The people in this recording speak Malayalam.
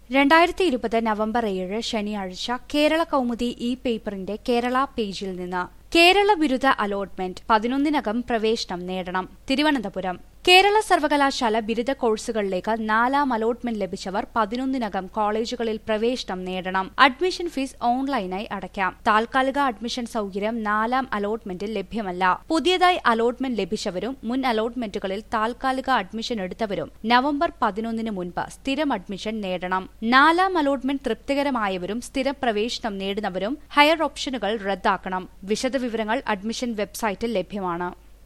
രണ്ടായിരത്തി ഇരുപത് നവംബർ ഏഴ് ശനിയാഴ്ച കേരള കൗമുദി ഇ പേപ്പറിന്റെ കേരള പേജിൽ നിന്ന് കേരള ബിരുദ അലോട്ട്മെന്റ് പതിനൊന്നിനകം പ്രവേശനം നേടണം തിരുവനന്തപുരം കേരള സർവകലാശാല ബിരുദ കോഴ്സുകളിലേക്ക് നാലാം അലോട്ട്മെന്റ് ലഭിച്ചവർ പതിനൊന്നിനകം കോളേജുകളിൽ പ്രവേശനം നേടണം അഡ്മിഷൻ ഫീസ് ഓൺലൈനായി അടയ്ക്കാം താൽക്കാലിക അഡ്മിഷൻ സൌകര്യം നാലാം അലോട്ട്മെന്റിൽ ലഭ്യമല്ല പുതിയതായി അലോട്ട്മെന്റ് ലഭിച്ചവരും മുൻ അലോട്ട്മെന്റുകളിൽ താൽക്കാലിക അഡ്മിഷൻ എടുത്തവരും നവംബർ പതിനൊന്നിന് മുൻപ് സ്ഥിരം അഡ്മിഷൻ നേടണം നാലാം അലോട്ട്മെന്റ് തൃപ്തികരമായവരും സ്ഥിര പ്രവേശനം നേടുന്നവരും ഹയർ ഓപ്ഷനുകൾ റദ്ദാക്കണം വിശദവിവരങ്ങൾ അഡ്മിഷൻ വെബ്സൈറ്റിൽ ലഭ്യമാണ്